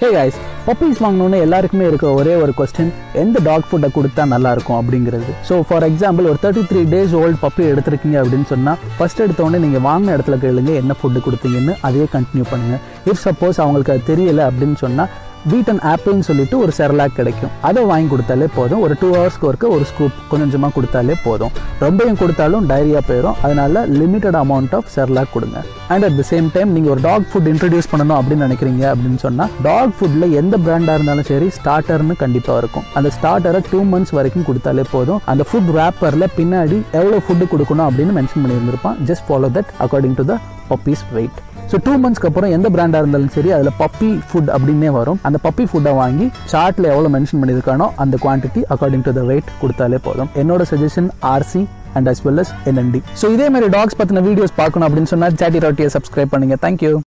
ஹே guys puppies வாங்கணுன்னு எல்லாருக்குமே இருக்க ஒரே ஒரு கொஸ்டின் எந்த டாக் ஃபுட்டை கொடுத்தா நல்லா இருக்கும் அப்படிங்கிறது ஸோ ஃபார் எக்ஸாம்பிள் ஒரு thirty three days old puppy எடுத்திருக்கீங்க அப்படின்னு சொன்னால் ஃபர்ஸ்ட் எடுத்த உடனே நீங்கள் வாங்கின இடத்துல கேளுங்க என்ன ஃபுட்டு கொடுத்தீங்கன்னு அதையே கண்டினியூ பண்ணுங்க இஃப் சப்போஸ் அவங்களுக்கு அது தெரியல அப்படின்னு சொன்னால் வீட் அண்ட் ஆப்பிள்னு சொல்லிட்டு ஒரு செரலாக் கிடைக்கும் அதை வாங்கி கொடுத்தாலே போதும் ஒரு டூ ஹவர்ஸ்க்கு ஒருக்க ஒரு ஸ்கூப் கொஞ்சம் கொஞ்சமாக கொடுத்தாலே போதும் ரொம்பவும் கொடுத்தாலும் டைரியா போயிடும் அதனால லிமிட்டட் அமௌண்ட் ஆஃப் செரலாக் கொடுங்க and at the same time நீங்கள் ஒரு டாக் ஃபுட் இன்ட்ரடியூஸ் பண்ணணும் அப்படின்னு நினைக்கிறீங்க அப்படின்னு சொன்னால் டாக் ஃபுட்டில் எந்த பிராண்டாக இருந்தாலும் சரி ஸ்டார்டர்னு கண்டிப்பாக இருக்கும் அந்த ஸ்டார்டரை டூ மந்த்ஸ் வரைக்கும் கொடுத்தாலே போதும் அந்த ஃபுட் ரேப்பரில் பின்னாடி எவ்வளோ ஃபுட்டு கொடுக்கணும் அப்படின்னு மென்ஷன் பண்ணியிருந்திருப்பான் just follow that according to the puppies weight so two மந்த்ஸ்க்கு அப்புறம் எந்த பிராண்டாக இருந்தாலும் சரி அதில் பப்பி ஃபுட் அப்படின்னே வரும் அந்த பப்பி ஃபுட்டை வாங்கி சார்ட்டில் எவ்வளோ மென்ஷன் பண்ணியிருக்கானோ அந்த quantity according to the weight கொடுத்தாலே போதும் என்னோட suggestion RC and as well as NNT so இதே மாதிரி டாக்ஸ் பற்றின வீடியோஸ் பார்க்கணும் அப்படின்னு சொன்னால் சாட்டி ராட்டியை சப்ஸ்கிரைப் பண்ணுங்க தேங்க்யூ